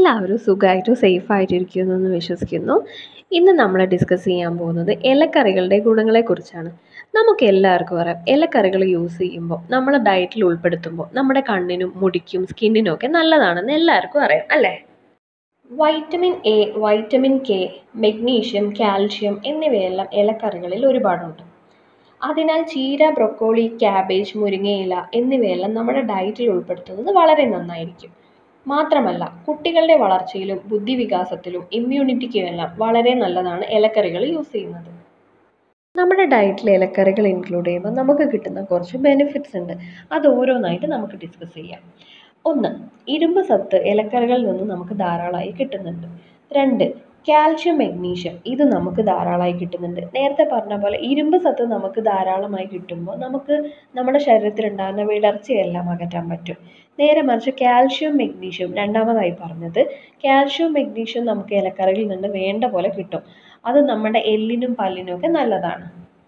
എല്ലാവരും സുഖമായിട്ടും സേഫായിട്ടിരിക്കുന്നു എന്ന് വിശ്വസിക്കുന്നു ഇന്ന് നമ്മൾ ഡിസ്കസ് ചെയ്യാൻ പോകുന്നത് ഇലക്കറികളുടെ ഗുണങ്ങളെക്കുറിച്ചാണ് നമുക്ക് എല്ലാവർക്കും അറിയാം ഇലക്കറികൾ യൂസ് ചെയ്യുമ്പോൾ നമ്മൾ ഡയറ്റിൽ ഉൾപ്പെടുത്തുമ്പോൾ നമ്മുടെ കണ്ണിനും മുടിക്കും സ്കിന്നിനും ഒക്കെ നല്ലതാണെന്ന് എല്ലാവർക്കും അറിയാം അല്ലേ vitamin A vitamin K magnesium calcium എന്നിവയെല്ലാം ഇലക്കറികളിൽ ഒരുപാടുണ്ട് അതിനാൽ ചീര ബ്രൊക്കോളി ക്യാബേജ് മുരിങ്ങയില എന്നിവയെല്ലാം നമ്മുടെ ഡയറ്റിൽ ഉൾപ്പെടുത്തുന്നത് വളരെ നന്നായിരിക്കും മാത്രമല്ല കുട്ടികളുടെ വളർച്ചയിലും ബുദ്ധിവികാസത്തിലും ഇമ്മ്യൂണിറ്റിക്കുമെല്ലാം വളരെ നല്ലതാണ് ഇലക്കറികൾ യൂസ് ചെയ്യുന്നത് നമ്മുടെ ഡയറ്റിൽ ഇലക്കറികൾ ഇൻക്ലൂഡ് ചെയ്യുമ്പോൾ നമുക്ക് കിട്ടുന്ന കുറച്ച് ബെനിഫിറ്റ്സ് ഉണ്ട് അത് ഓരോന്നായിട്ട് നമുക്ക് ഡിസ്കസ് ചെയ്യാം ഒന്ന് ഇരുമ്പ് സത്ത് ഇലക്കറികളിൽ നിന്ന് നമുക്ക് ധാരാളമായി കിട്ടുന്നുണ്ട് രണ്ട് കാൽഷ്യം മെഗ്നീഷ്യം ഇത് നമുക്ക് ധാരാളമായി കിട്ടുന്നുണ്ട് നേരത്തെ പറഞ്ഞ പോലെ ഇരുമ്പ് സത്ത് നമുക്ക് ധാരാളമായി കിട്ടുമ്പോൾ നമുക്ക് നമ്മുടെ ശരീരത്തിലുണ്ടാകുന്ന വിളർച്ചയെല്ലാം അകറ്റാൻ പറ്റും നേരെ മറിച്ച് കാൽഷ്യം മെഗ്നീഷ്യം രണ്ടാമതായി പറഞ്ഞത് കാൽഷ്യം മെഗ്നീഷ്യം നമുക്ക് ഇലക്കറികളിൽ നിന്ന് വേണ്ട പോലെ കിട്ടും അത് നമ്മുടെ എല്ലിനും പല്ലിനും ഒക്കെ നല്ലതാണ്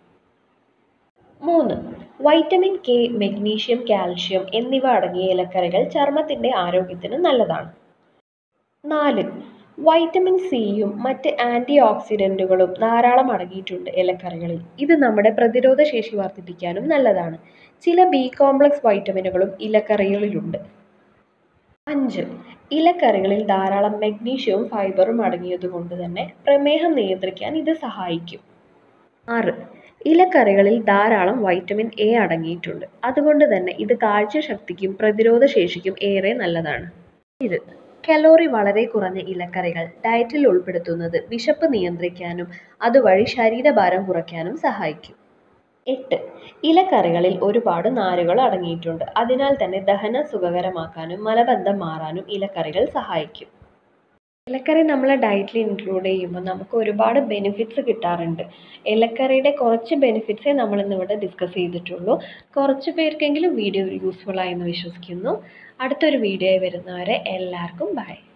മൂന്ന് വൈറ്റമിൻ കെ മെഗ്നീഷ്യം കാൽഷ്യം എന്നിവ അടങ്ങിയ ഇലക്കറികൾ ചർമ്മത്തിൻ്റെ ആരോഗ്യത്തിന് നല്ലതാണ് നാല് വൈറ്റമിൻ സിയും മറ്റ് ആൻറ്റി ഓക്സിഡൻറ്റുകളും ധാരാളം അടങ്ങിയിട്ടുണ്ട് ഇലക്കറികളിൽ ഇത് നമ്മുടെ പ്രതിരോധ ശേഷി വർദ്ധിപ്പിക്കാനും നല്ലതാണ് ചില ബി കോംപ്ലക്സ് വൈറ്റമിനുകളും ഇലക്കറികളിലുണ്ട് അഞ്ച് ഇലക്കറികളിൽ ധാരാളം മെഗ്നീഷ്യവും ഫൈബറും അടങ്ങിയതുകൊണ്ട് തന്നെ പ്രമേഹം നിയന്ത്രിക്കാൻ ഇത് സഹായിക്കും ആറ് ഇലക്കറികളിൽ ധാരാളം വൈറ്റമിൻ എ അടങ്ങിയിട്ടുണ്ട് അതുകൊണ്ട് തന്നെ ഇത് കാഴ്ചശക്തിക്കും പ്രതിരോധ ശേഷിക്കും ഏറെ നല്ലതാണ് ഇത് കലോറി വളരെ കുറഞ്ഞ ഇലക്കറികൾ ഡയറ്റിൽ ഉൾപ്പെടുത്തുന്നത് വിശപ്പ് നിയന്ത്രിക്കാനും അതുവഴി ശരീരഭാരം കുറയ്ക്കാനും സഹായിക്കും എട്ട് ഇലക്കറികളിൽ ഒരുപാട് നാരുകൾ അടങ്ങിയിട്ടുണ്ട് അതിനാൽ തന്നെ ദഹനം സുഖകരമാക്കാനും മലബന്ധം മാറാനും ഇലക്കറികൾ സഹായിക്കും ഇലക്കറി നമ്മളെ ഡയറ്റിൽ ഇൻക്ലൂഡ് ചെയ്യുമ്പോൾ നമുക്ക് ഒരുപാട് ബെനിഫിറ്റ്സ് കിട്ടാറുണ്ട് ഇലക്കറിയുടെ കുറച്ച് ബെനിഫിറ്റ്സേ നമ്മൾ ഇന്നിവിടെ ഡിസ്കസ് ചെയ്തിട്ടുള്ളൂ കുറച്ച് പേർക്കെങ്കിലും വീഡിയോ യൂസ്ഫുൾ ആയെന്ന് വിശ്വസിക്കുന്നു അടുത്തൊരു വീഡിയോ വരുന്നവരെ എല്ലാവർക്കും ബൈ